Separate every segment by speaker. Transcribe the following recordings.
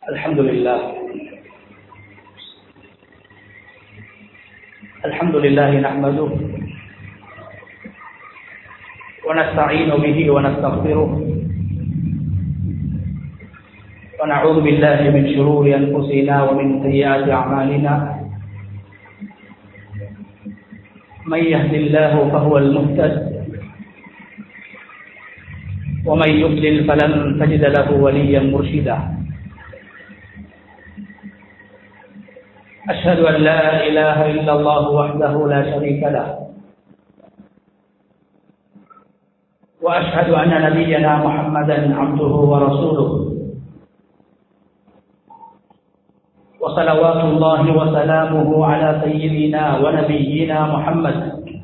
Speaker 1: الحمد لله الحمد لله نحمده ونستعين به ونستغفره ونعوذ بالله من شرور أنفسنا ومن سيئات أعمالنا من يهد الله فهو المهتد ومن يضلل فلن تجد له وليا مرشدا أشهد أن لا إله إلا الله وحده لا شريك له وأشهد أن نبينا محمدا عبده ورسوله وصلوات الله وسلامه على سيدنا ونبينا محمد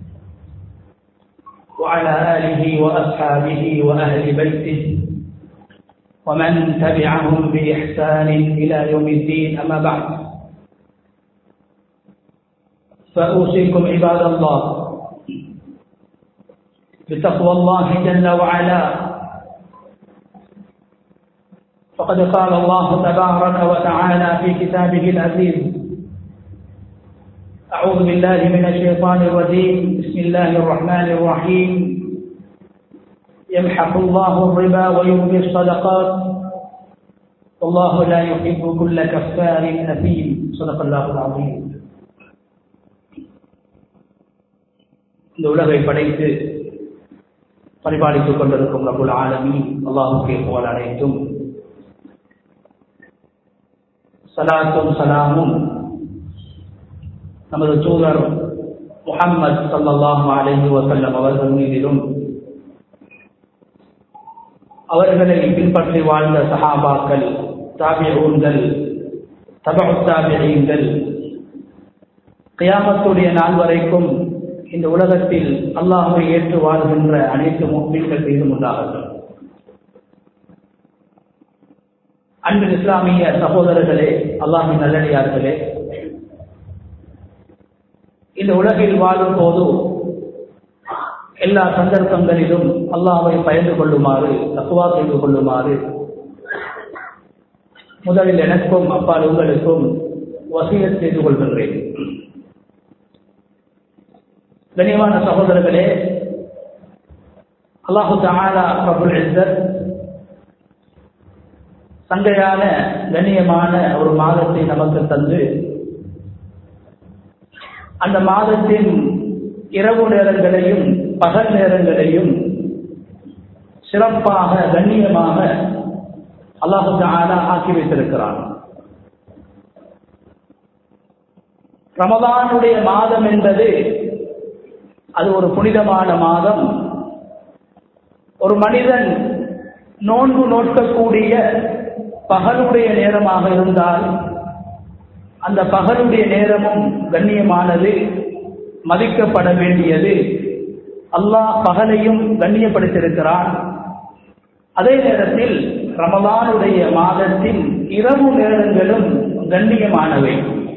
Speaker 1: وعلى آله وأصحابه وأهل بيته ومن تبعهم بإحسان إلى يوم الدين أما بعد فأوصيكم عباد الله بتقوى الله جل وعلا فقد قال الله تبارك وتعالى في كتابه العزيز أعوذ بالله من الشيطان الرجيم بسم الله الرحمن الرحيم يمحق الله الربا ويربي الصدقات والله لا يحب كل كفار أثيم صدق الله العظيم இந்த உலகை படைத்து பரிபாலித்துக் கொண்டிருக்கும் ரபுல் ஆலமி அல்லாஹுக்கே போல் அனைத்தும் சலாத்தும் சலாமும் நமது தூதர் முகம்மது சல்லாஹு அலஹி வசல்லம் அவர்கள் மீதிலும் அவர்களை பின்பற்றி வாழ்ந்த சஹாபாக்கள் தாபியூன்கள் தபு தாபியங்கள் கியாமத்துடைய நாள் வரைக்கும் இந்த உலகத்தில் அல்லாஹை ஏற்று வாழ்கின்ற அனைத்து மீன்கள் மீதும் உண்டாகட்டும் அன்பின் இஸ்லாமிய சகோதரர்களே அல்லாஹின் நல்லடியார்களே இந்த உலகில் வாழும் போது எல்லா சந்தர்ப்பங்களிலும் அல்லாஹை பயந்து கொள்ளுமாறு தக்குவா செய்து கொள்ளுமாறு முதலில் எனக்கும் அப்பால் உங்களுக்கும் வசியத் செய்து கொள்கின்றேன் கனியமான சகோதரர்களே அல்லாஹு தாலா பிரபுல் இஸ்ஸத் சங்கையான கண்ணியமான ஒரு மாதத்தை நமக்கு தந்து அந்த மாதத்தின் இரவு நேரங்களையும் பகல் நேரங்களையும் சிறப்பாக கண்ணியமாக அல்லாஹு தாலா ஆக்கி வைத்திருக்கிறான் ரமதானுடைய மாதம் என்பது அது ஒரு புனிதமான மாதம் ஒரு மனிதன் நோன்பு நோக்கக்கூடிய பகலுடைய நேரமாக இருந்தால் அந்த பகலுடைய நேரமும் கண்ணியமானது மதிக்கப்பட வேண்டியது அல்லாஹ் பகலையும் கண்ணியப்படுத்தியிருக்கிறான் அதே நேரத்தில் ரமலானுடைய மாதத்தின் இரவு நேரங்களும் கண்ணியமானவை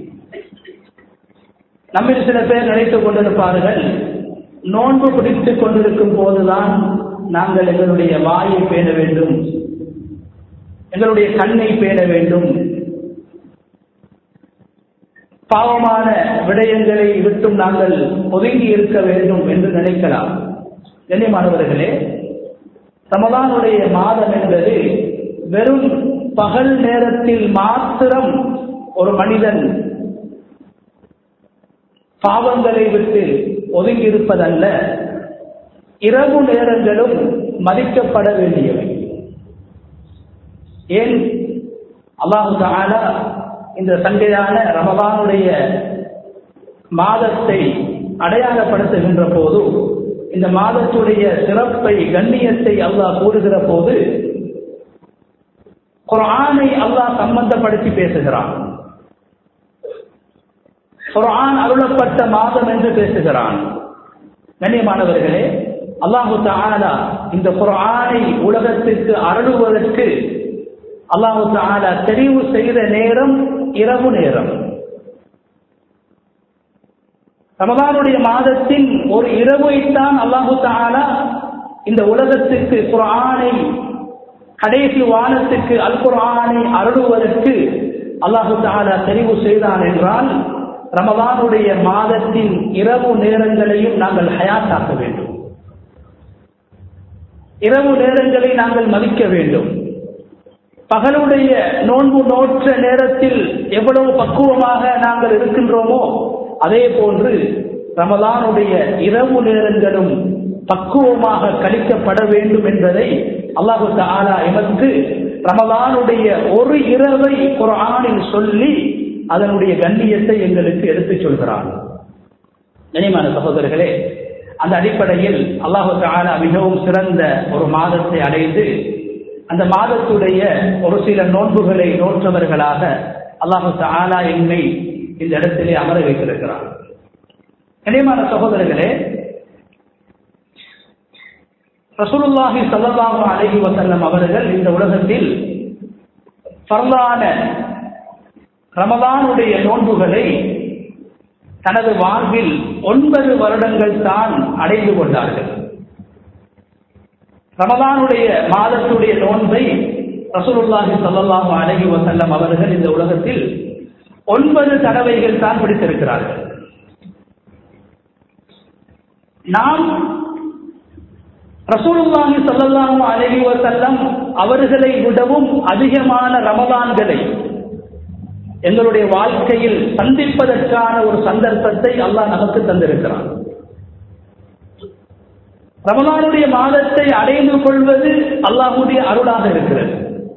Speaker 1: நம்மில் சில பேர் நினைத்துக் கொண்டிருப்பார்கள் நோன்பு பிடித்துக் கொண்டிருக்கும் போதுதான் நாங்கள் எங்களுடைய வாயை பேண வேண்டும் எங்களுடைய கண்ணை பேண வேண்டும் பாவமான விடயங்களை விட்டும் நாங்கள் ஒதுங்கி இருக்க வேண்டும் என்று நினைக்கலாம் கண்ணியமானவர்களே ரமதானுடைய மாதம் என்பது வெறும் பகல் நேரத்தில் மாத்திரம் ஒரு மனிதன் பாவங்களை விட்டு ஒதுங்கி இருப்பதல்ல இரவு நேரங்களும் மதிக்கப்பட வேண்டியவை ஏன் அல்லாஹு தாலா இந்த சங்கையான ரமதானுடைய மாதத்தை அடையாளப்படுத்துகின்ற போது இந்த மாதத்துடைய சிறப்பை கண்ணியத்தை அல்லாஹ் கூறுகிற போது குரானை அல்லாஹ் சம்பந்தப்படுத்தி பேசுகிறான் குரான் அருளப்பட்ட மாதம் என்று பேசுகிறான் கண்ணியமானவர்களே அல்லாஹு தாலா இந்த குரானை உலகத்திற்கு அருளுவதற்கு அல்லாஹு தாலா தெரிவு செய்த நேரம் இரவு நேரம் ரமதானுடைய மாதத்தின் ஒரு இரவைத்தான் அல்லாஹு தாலா இந்த உலகத்திற்கு குரானை கடைசி வானத்துக்கு அல் குரானை அருளுவதற்கு அல்லாஹு தாலா தெரிவு செய்தான் என்றால் ரமதானுடைய மாதத்தின் இரவு நேரங்களையும் நாங்கள் ஹயாத்தாக்க வேண்டும் இரவு நேரங்களை நாங்கள் மதிக்க வேண்டும் பகலுடைய நோன்பு நோற்ற நேரத்தில் எவ்வளவு பக்குவமாக நாங்கள் இருக்கின்றோமோ அதே போன்று ரமதானுடைய இரவு நேரங்களும் பக்குவமாக கழிக்கப்பட வேண்டும் என்பதை அல்லாஹு தாலா எமக்கு ரமதானுடைய ஒரு இரவை குரானில் சொல்லி அதனுடைய கண்ணியத்தை எங்களுக்கு எடுத்துச் சொல்கிறான் கனிமான சகோதரர்களே அந்த அடிப்படையில் அல்லாஹு தாலா மிகவும் சிறந்த ஒரு மாதத்தை அடைந்து அந்த மாதத்துடைய ஒரு சில நோன்புகளை நோற்றவர்களாக அல்லாஹு தாலா என்னை இந்த இடத்திலே அமர வைத்திருக்கிறார் கனிமான சகோதரர்களே ரசூலுல்லாஹி சல்லல்லாஹு அலைஹி வஸல்லம் அவர்கள் இந்த உலகத்தில் பரலான ரமதானுடைய நோன்புகளை தனது வாழ்வில் ஒன்பது வருடங்கள் தான் அடைந்து கொண்டார்கள் ரமதானுடைய மாதத்துடைய நோன்பை ரசூலுல்லாஹி சல்லல்லாஹு அலைஹி வஸல்லம் அவர்கள் இந்த உலகத்தில் ஒன்பது தடவைகள் தான் பிடித்திருக்கிறார்கள் நாம் ரசூலுல்லாஹி ஸல்லல்லாஹு அலைஹி வஸல்லம் அவர்களை விடவும் அதிகமான ரமதான்களை எங்களுடைய வாழ்க்கையில் சந்திப்பதற்கான ஒரு சந்தர்ப்பத்தை அல்லாஹ் நமக்கு தந்திருக்கிறான் ரமலானுடைய மாதத்தை அடைந்து கொள்வது அல்லாஹுடைய அருளாக இருக்கிறது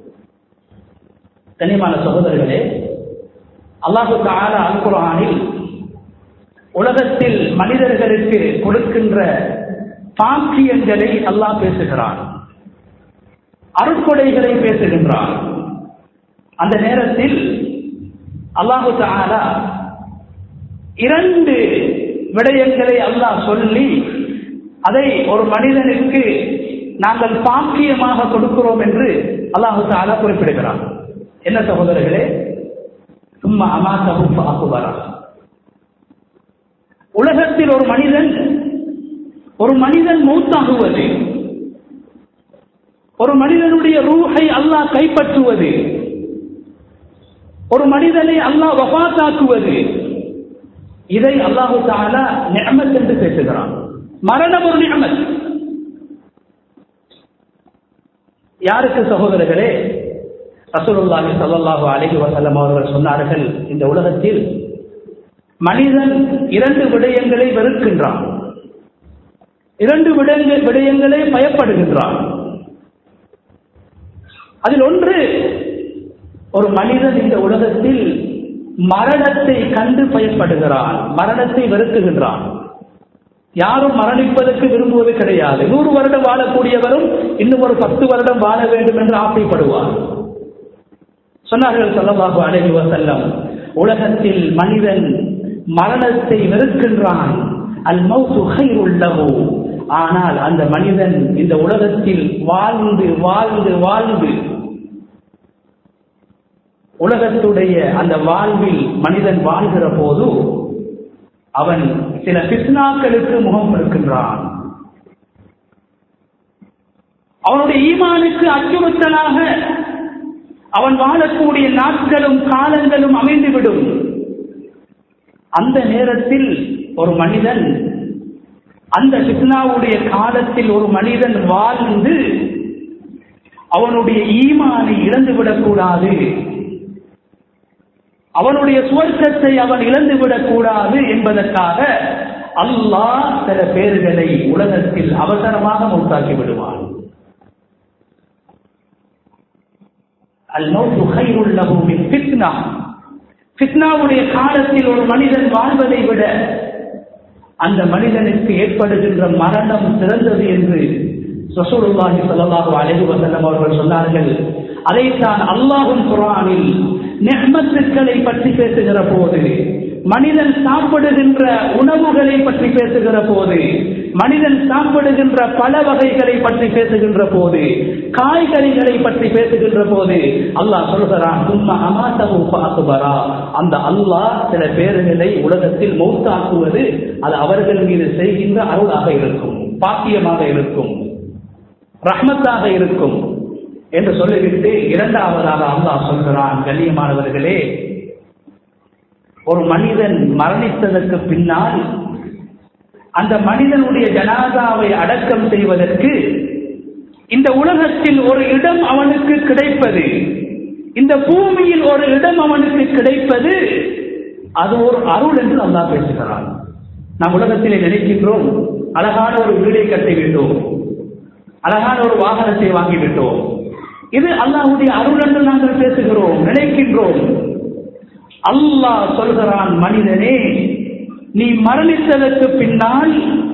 Speaker 1: கனிமான சகோதரர்களே அல்லாஹு தாலா அல் குரானில் உலகத்தில் மனிதர்களுக்கு கொடுக்கின்ற பாக்கியங்களை அல்லாஹ் பேசுகிறான் அருட்கொடைகளை பேசுகின்றான் அந்த நேரத்தில் அல்லாஹு தாலா இரண்டு விடயங்களை அல்லாஹ் சொல்லி அதை ஒரு மனிதனுக்கு நாங்கள் பாக்கியமாக கொடுக்கிறோம் என்று அல்லாஹு தாலா குறிப்பிடுகிறான் என்ன சகோதரர்களே சும்மா அமாத்தவும் ஆக்குவாரா உலகத்தில் ஒரு மனிதன் ஒரு மனிதன் மூத்தாகுவது ஒரு மனிதனுடைய ரூஹை அல்லாஹ் கைப்பற்றுவது ஒரு மனிதனை அல்லாஹ் வபாத்தாக்குவது இதை அல்லாஹு தாலா நியமத் என்று பேசுகிறான் மரணம் ஒரு நியமத் யாருக்கு சகோதரர்களே ரசூலுல்லாஹி ஸல்லல்லாஹு அலைஹி வஸல்லம் அவர்கள் சொன்னார்கள் இந்த உலகத்தில் மனிதன் இரண்டு விடயங்களை வெறுக்கின்றான் இரண்டு விடயங்கள் விடயங்களை பயப்படுகின்றான் அதில் ஒன்று ஒரு மனிதன் இந்த உலகத்தில் மரணத்தை கண்டு பயப்படுகிறான் மரணத்தை வெறுக்குகின்றான் யாரும் மரணிப்பதற்கு விரும்புவது கிடையாது நூறு வருடம் வாழக்கூடியவரும் இன்னும் ஒரு பத்து வருடம் வாழ வேண்டும் என்று ஆசைப்படுவார் சொன்னார்கள் சொல்லவாக அழகி வசல்லம் உலகத்தில் மனிதன் மரணத்தை வெறுக்கின்றான் அல் மௌத்து உள்ளவோ ஆனால் அந்த மனிதன் இந்த உலகத்தில் வாழ்ந்து வாழ்ந்து வாழ்ந்து உலகத்துடைய அந்த வாழ்வில் மனிதன் வாழ்கிற போது அவன் சில பிஸ்னாக்களுக்கு முகம் கொடுக்கின்றான் அவனுடைய ஈமானுக்கு அச்சுறுத்தலாக அவன் வாழக்கூடிய நாட்களும் காலங்களும் அமைந்துவிடும் அந்த நேரத்தில் ஒரு மனிதன் அந்த பித்னாவுடைய காலத்தில் ஒரு மனிதன் வாழ்ந்து அவனுடைய ஈமானை இழந்துவிடக் கூடாது அவனுடைய சுவர்க்கத்தை அவன் இழந்துவிடக் கூடாது என்பதற்காக அல்லாஹ் சில பேர்களை உலகத்தில் அவசரமாக மௌத்தாக்கி விடுவான் ஃபித்னாவுடைய காலத்தில் ஒரு மனிதன் வாழ்வதை விட அந்த மனிதனுக்கு ஏற்படுகின்ற மரணம் சிறந்தது என்று ரசூலுல்லாஹி ஸல்லல்லாஹு அலைஹி வஸல்லம் அவர்கள் சொன்னார்கள் அதைத்தான் அல்லாஹும் குர்ஆனில் நிஹ்மத்துக்களை பற்றி பேசுகிற போது மனிதன் சாப்பிடுகின்ற உணவுகளை பற்றி பேசுகிற போது மனிதன் சாப்பிடுகின்ற பல வகைகளை பற்றி பேசுகின்ற போது காய்கறிகளை பற்றி பேசுகின்ற போது அல்லாஹ் சொல்கிறான் சும்மா அமாத்தகு பாக்குபரா அந்த அல்லாஹ் சில பேர்களை உலகத்தில் மௌத்தாக்குவது அது அவர்கள் மீது செய்கின்ற அருளாக இருக்கும் பாக்கியமாக இருக்கும் ரஹ்மத்தாக இருக்கும் என்று சொல்லிவிட்டு இரண்டாவதாக அல்லாஹ் சொல்கிறான் கண்ணியமானவர்களே ஒரு மனிதன் மரணித்ததற்கு பின்னால் அந்த மனிதனுடைய ஜனாதாவை அடக்கம் செய்வதற்கு இந்த உலகத்தில் ஒரு இடம் அவனுக்கு கிடைப்பது இந்த பூமியில் ஒரு இடம் அவனுக்கு கிடைப்பது அது ஒரு அருள் என்று அல்லாஹ் பேசுகிறான் நாம் உலகத்திலே நினைக்கின்றோம் அழகான ஒரு வீடை கட்டிவிட்டோம் அழகான ஒரு வாகனத்தை வாங்கிவிட்டோம் இது அல்லாஹுடைய அருள் என்று நாங்கள் பேசுகிறோம் நினைக்கின்றோம் அல்லாஹ் சொல்கிறான் மனிதனே நீ மரணித்ததற்கு பின்னால்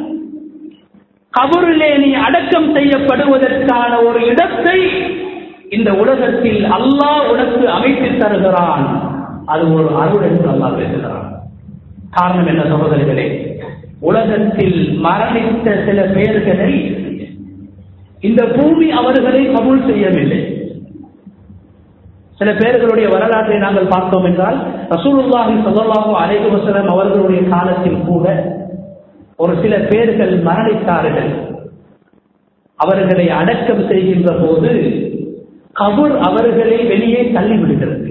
Speaker 1: கபரிலே நீ அடக்கம் செய்யப்படுவதற்கான ஒரு இடத்தை இந்த உலகத்தில் அல்லாஹ் உனக்கு அமைத்து தருகிறான் அது ஒரு அருள் என்று அல்லாஹ் பேசுகிறான் காரணம் என்ன சகோதரர்களே உலகத்தில் மரணித்த சில பேர்களை இந்த பூமி அவர்களை கபூல் செய்யவில்லை சில பேர்களுடைய வரலாற்றை நாங்கள் பார்த்தோம் என்றால் ரசூலுல்லாஹி ஸல்லல்லாஹு அலைஹி வஸல்லம் அவர்களுடைய காலத்தில் கூட ஒரு சில பேர்கள் மரணித்தார்கள் அவர்களை அடக்கம் செய்கின்ற போது கபூர் அவர்களை வெளியே தள்ளிவிடுகிறது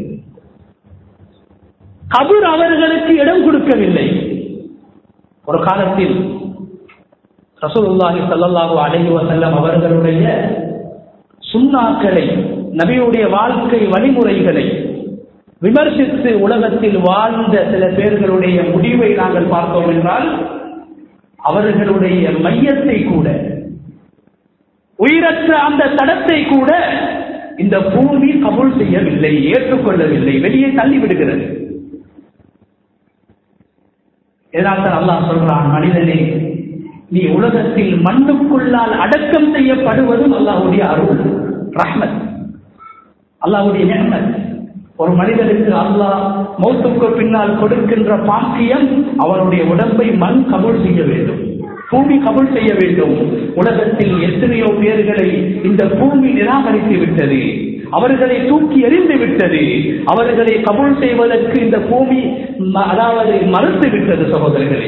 Speaker 1: கபூர் அவர்களுக்கு இடம் கொடுக்கவில்லை ஒரு காலத்தில் ரசூலுல்லாஹி ஸல்லல்லாஹு அலைஹி வஸல்லம் அவர்களுடைய சுண்ணாக்களை நபியுடைய வாழ்க்கை வழிமுறைகளை விமர்சித்து உலகத்தில் வாழ்ந்த சில பேர்களுடைய முடிவை நாங்கள் பார்த்தோம் என்றால் அவர்களுடைய மையத்தை கூட உயிரற்ற அந்த தடத்தை கூட இந்த பூமி கபூல் செய்யவில்லை ஏற்றுக்கொள்ளவில்லை வெளியே தள்ளிவிடுகிறது இதனால்தான் அல்லாஹ் சொல்றான் மனிதனே நீ உலகத்தில் மண்ணுக்குள்ளால் அடக்கம் செய்யப்படுவதும் அல்லாஹுடைய அருள் ரஹ்மத் அல்லாஹுடைய நியமத் ஒரு மனிதனுக்கு அல்லாஹ் மௌத்துக்கு பின்னால் கொடுக்கின்ற பாக்கியம் அவனுடைய உடம்பை மண் கபூல் செய்ய வேண்டும் பூமி கபூல் செய்ய வேண்டும் உலகத்தில் எத்தனையோ பேர்களை இந்த பூமி நிராகரித்து விட்டது அவர்களை தூக்கி எறிந்து விட்டது அவர்களை கபூல் செய்வதற்கு இந்த பூமி ம- அதாவது மறுத்து விட்டது சகோதரர்களே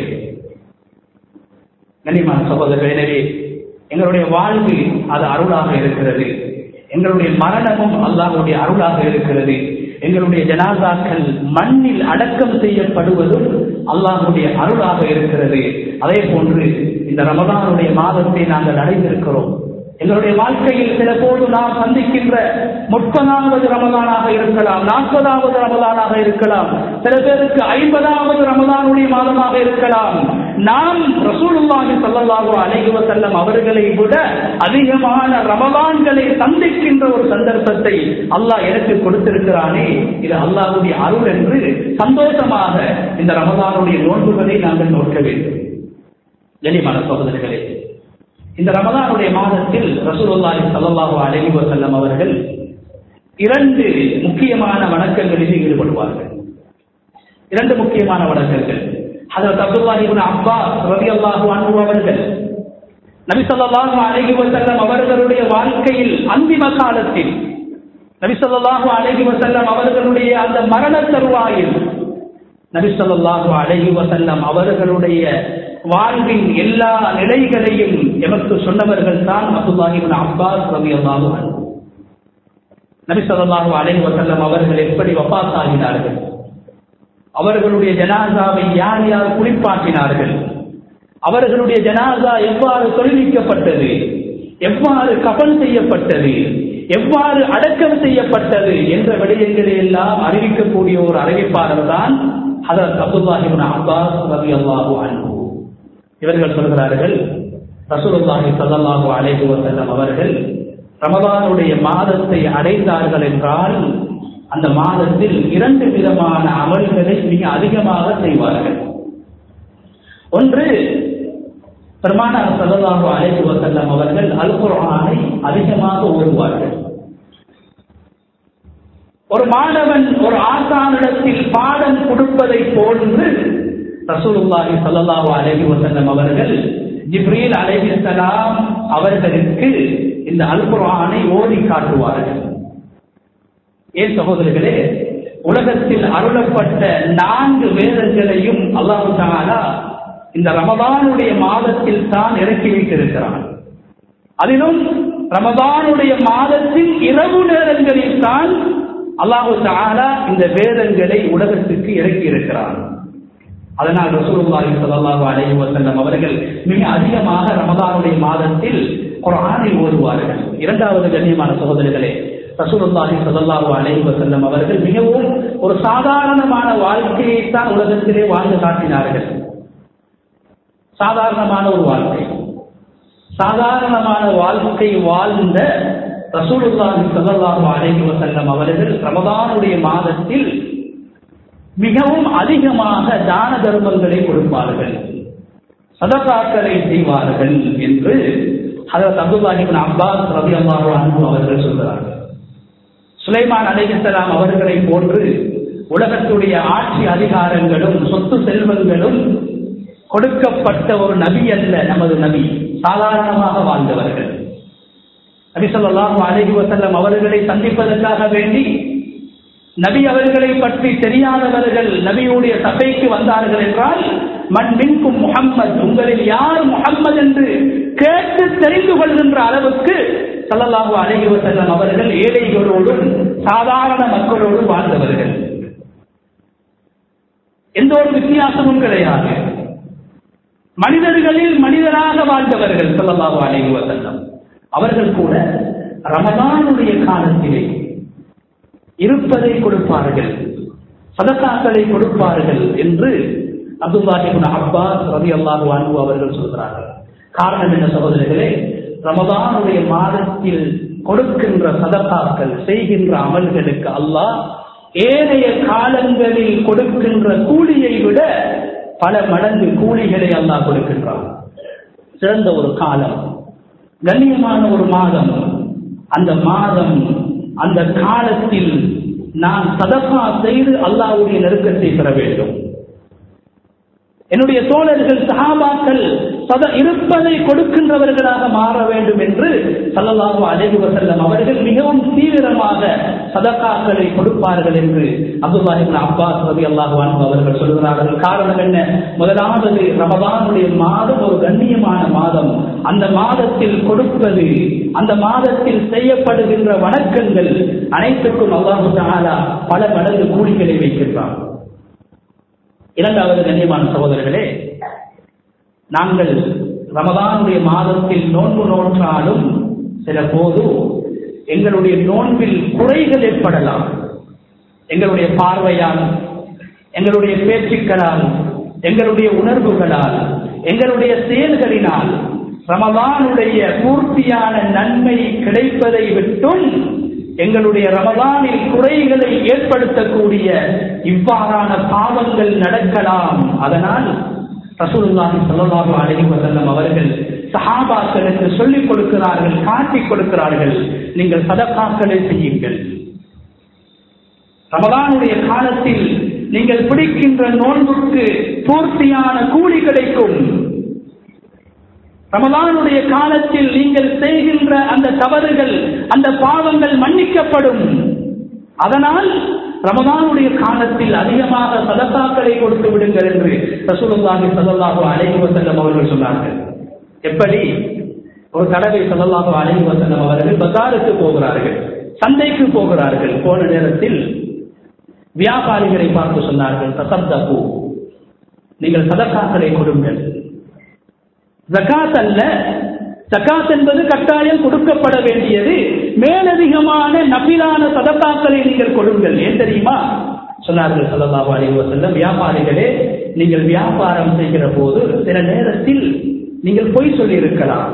Speaker 1: கனிமான சகோதரர்கள் எனவே எங்களுடைய வாழ்வு அது அருளாக இருக்கிறது எங்களுடைய மரணமும் அல்லாஹ்வுடைய அருளாக இருக்கிறது எங்களுடைய ஜனாசாக்கள் மண்ணில் அடக்கம் செய்யப்படுவதும் அல்லாஹ்வுடைய அருளாக இருக்கிறது அதே போன்று இந்த ரமதானுடைய மாதத்தை நாங்கள் அடைந்திருக்கிறோம் எங்களுடைய வாழ்க்கையில் சில போது நாம் சந்திக்கின்ற முப்பதாவது ரமதானாக இருக்கலாம் நாற்பதாவது ரமதானாக இருக்கலாம் சில பேருக்கு ஐம்பதாவது ரமதானுடைய மாதமாக இருக்கலாம் நாம் ரசூலுல்லாஹி ஸல்லல்லாஹு அலைஹி வஸல்லம் அவர்களை விட அதிகமான ரமதான்களை சந்திக்கின்ற ஒரு சந்தர்ப்பத்தை அல்லாஹ் எனக்கு கொடுத்திருக்கிறானே இது அல்லாஹ்வுடைய அருள் என்று சந்தோஷமாக இந்த ரமதானுடைய நோன்புகளை நாங்கள் நோக்க வேண்டும் கனிமான சகோதரர்களே இந்த ரமதானுடைய மாதத்தில் ரசூலுல்லாஹி ஸல்லல்லாஹு அலைஹி வஸல்லம் அவர்கள் இரண்டு முக்கியமான வணக்கங்களில் ஈடுபடுவார்கள் இரண்டு முக்கியமான வணக்கங்கள் ஹஜரத் அப்துல்லாஹி இப்னு அப்பாஸ் ரலியல்லாஹு அன்ஹு அவர்கள் நபி ஸல்லல்லாஹு அலைஹி வஸல்லம் அவர்களுடைய வாழ்க்கையில் அந்திம காலத்தில் நபி ஸல்லல்லாஹு அலைஹி வஸல்லம் அவர்களுடைய அந்த மரண தருவாயில் நபி ஸல்லல்லாஹு அலைஹி வஸல்லம் அவர்களுடைய வாழ்வின் எல்லா நிலைகளையும் எமக்கு சொன்னவர்கள் தான் அப்துல்லாஹி இப்னு அப்பாஸ் ரலியல்லாஹு அன்ஹு நபி ஸல்லல்லாஹு அலைஹி வஸல்லம் அவர்கள் எப்படி வஃபாத் ஆகினார்கள் அவர்களுடைய ஜனாசாவை யார் யார் குளிப்பாட்டினார்கள் அவர்களுடைய ஜனாசா எவ்வாறு தொழிலிக்கப்பட்டது எவ்வாறு கபல் செய்யப்பட்டது எவ்வாறு அடக்கம் செய்யப்பட்டது என்ற விடயங்களை எல்லாம் அறிவிக்கக்கூடிய ஒரு அறிவிப்பாளர் தான் ஹதரத் அப்துல்லாஹி இப்னு அப்பாஸ் ரலியல்லாஹு அன்ஹு இவர்கள் சொல்கிறார்கள் ரசூலுல்லாஹி ஸல்லல்லாஹு அலைஹி வஸல்லம் அவர்கள் ரமதானுடைய மாதத்தை அடைந்தார்கள் என்றால் அந்த மாதத்தில் இரண்டு விதமான அமல்களை மிக அதிகமாக செய்வார்கள் ஒன்று பெருமானார் ஸல்லல்லாஹு அலைஹி வஸல்லம் அவர்கள் அல் குர்ஆனை அதிகமாக ஓதுவார்கள் ஒரு மாணவன் ஒரு ஆசானிடத்தில் பாடம் கொடுப்பதை போன்று ரசூலுல்லாஹி ஸல்லல்லாஹு அலைஹி வஸல்லம் அவர்கள் ஜிப்ரீல் அலைஹிஸ்ஸலாம் அவர்களுக்கு இந்த அல் குர்ஆனை ஓதி காட்டுவார்கள் ஏன் சகோதரர்களே உலகத்தில் அருளப்பட்ட நான்கு வேதங்களையும் அல்லாஹு தஆலா இந்த ரமதானுடைய மாதத்தில் தான் இறக்கி வைத்திருக்கிறான் அதிலும் ரமதானுடைய மாதத்தின் இரவு நேரங்களில் தான் அல்லாஹு தாலா இந்த வேதங்களை உலகத்துக்கு இறக்கி இருக்கிறார் அதனால் ரசூலுல்லாஹி ஸல்லல்லாஹு அலைஹி வஸல்லம் அவர்கள் மிக அதிகமாக ரமதானுடைய மாதத்தில் குர்ஆனை ஓதுவார்கள் இரண்டாவது கண்ணியமான சகோதரர்களே ரசூலுல்லாஹி ஸல்லல்லாஹு அலைஹி வஸல்லம் அவர்கள் மிகவும் ஒரு சாதாரணமான வாழ்க்கையை தான் உலகத்திலே வாழ்ந்து காட்டினார்கள் சாதாரணமான ஒரு வாழ்க்கை சாதாரணமான வாழ்க்கை வாழ்ந்த ரசூலுல்லாஹி ஸல்லல்லாஹு அலைஹி வஸல்லம் அவர்கள் ரமதானுடைய மாதத்தில் மிகவும் அதிகமாக தான தர்மங்களை கொடுப்பார்கள் சதகாக்களை செய்வார்கள் என்று ஹதரத் அப்துல்லாஹிபின் அப்பாஸ் ரவி அல்லாஹு அன்பு அவர்கள் சொல்கிறார்கள் சுலைமான் அலைஹிஸ்ஸலாம் அவர்களை போன்று உலகத்துடைய ஆட்சி அதிகாரங்களும் சொத்து செல்வங்களும் கொடுக்கப்பட்ட ஒரு நபி அல்ல நமது நபி சாதாரணமாக வாழ்ந்தவர்கள் நபி ஸல்லல்லாஹு அலைஹி வஸல்லம் அவர்களை சந்திப்பதற்காக வேண்டி நபி அவர்களை பற்றி தெரியாதவர்கள் நபியுடைய சபைக்கு வந்தார்கள் என்றால் மண் மின்கும் முகம்மது உங்களில் யார் முகம்மது என்று கேட்டு தெரிந்து கொள்கின்ற அளவுக்கு சல்லல்லாஹு அலைஹி வஸல்லம் அவர்கள் ஏழைகளோடும் சாதாரண மக்களோடும் வாழ்ந்தவர்கள் எந்த ஒரு வித்தியாசமும் கிடையாது மனிதர்களில் மனிதராக வாழ்ந்தவர்கள் சல்லல்லாஹு அலைஹி வஸல்லம் அவர்கள் கூட ரமதானுடைய காலத்திலே இருப்பதை கொடுப்பார்கள் சதக்காக்களை கொடுப்பார்கள் என்று அப்துல்லாஹிபின் அப்பாஸ் ரவி அல்லாஹு அன்பு அவர்கள் சொல்கிறார்கள் காரணம் என்ன சகோதரர்களே ரமதானுடைய மாதத்தில் கொடுக்கின்ற சதக்காக்கள் செய்கின்ற அமல்களுக்கு அல்லாஹ் ஏனைய காலங்களில் கொடுக்கின்ற கூலியை விட பல மடங்கு கூலிகளை அல்லாஹ் கொடுக்கின்றான் சிறந்த ஒரு காலம் கண்ணியமான ஒரு மாதம் அந்த மாதம் அந்த காலத்தில் நான் சதப்பா செய்து அல்லாவுடைய நெருக்கத்தை பெற வேண்டும் என்னுடைய தோழர்கள் சகாபாக்கள் சத இருப்பதை கொடுக்கின்றவர்களாக மாற வேண்டும் என்று சல்லல்லாஹு அலைஹி வஸல்லம் அவர்கள் மிகவும் தீவிரமாக சதக்காக்களை கொடுப்பார்கள் என்று அப்துல்லாஹிபின் அப்பாஸ் ரவி அல்லாஹு அன்பு அவர்கள் சொல்கிறார்கள் காரணம் என்ன முதலாவது ரமதானுடைய மாதம் ஒரு கண்ணியமான மாதம் அந்த மாதத்தில் கொடுப்பது அந்த மாதத்தில் செய்யப்படுகின்ற வணக்கங்கள் அனைத்துக்கும் அல்லாஹு தாலா பல மடங்கு கூலிகளை வைக்கின்றார் இரண்டாவது கண்ணியமான சகோதரர்களே நாங்கள் ரமதானுடைய மாதத்தில் நோன்பு நோற்றாலும் சில போது எங்களுடைய நோன்பில் குறைகள் ஏற்படலாம் எங்களுடைய பார்வையால் எங்களுடைய பேச்சுக்களால் எங்களுடைய உணர்வுகளால் எங்களுடைய செயல்களினால் ரமதானுடைய பூர்த்தியான நன்மை கிடைப்பதை விட்டும் எங்களுடைய ரமதானில் குறைகளை ஏற்படுத்தக்கூடிய இவ்வாறான பாவங்கள் நடக்கலாம் அதனால் ரசூலுல்லாஹி ஸல்லல்லாஹு அலைஹி வஸல்லம் அவர்கள் சஹாபாக்களுக்கு சொல்லிக் கொடுக்கிறார்கள் காட்டிக் கொடுக்கிறார்கள் நீங்கள் சதகாக்களை செய்யுங்கள் ரமதானுடைய காலத்தில் நீங்கள் பிடிக்கின்ற நோன்புக்கு பூர்த்தியான கூலி கிடைக்கும் ரமதானுடைய காலத்தில் நீங்கள் செய்கின்ற அந்த தவறுகள் அந்த பாவங்கள் மன்னிக்கப்படும் அதனால் ரமதானுடைய காலத்தில் அதிகமாக சதத்தாக்களை கொடுத்து விடுங்கள் என்று ரசூலுல்லாஹி ஸல்லல்லாஹு அலைஹி வஸல்லம் அவர்கள் சொன்னார்கள் எப்படி ஒரு தடவை ஸல்லல்லாஹு அலைஹி வஸல்லம் அவர்கள் பஜாருக்கு போகிறார்கள் சந்தைக்கு போகிறார்கள் போன நேரத்தில் வியாபாரிகளை பார்த்து சொன்னார்கள் தசப்தகு நீங்கள் சதக்காக்களை கொடுங்கள் ஜகாத் அல்ல ஜகாத் என்பது கட்டாயம் கொடுக்கப்பட வேண்டியது மேலதிகமான நபிலான சதத்தாக்களை நீங்கள் கொடுங்கள் ஏன் தெரியுமா சொன்னார்கள் சல்லல்லாஹு அலைஹி வஸல்லம் வியாபாரிகளே நீங்கள் வியாபாரம் செய்கிற போது சில நேரத்தில் நீங்கள் பொய் சொல்லி இருக்கலாம்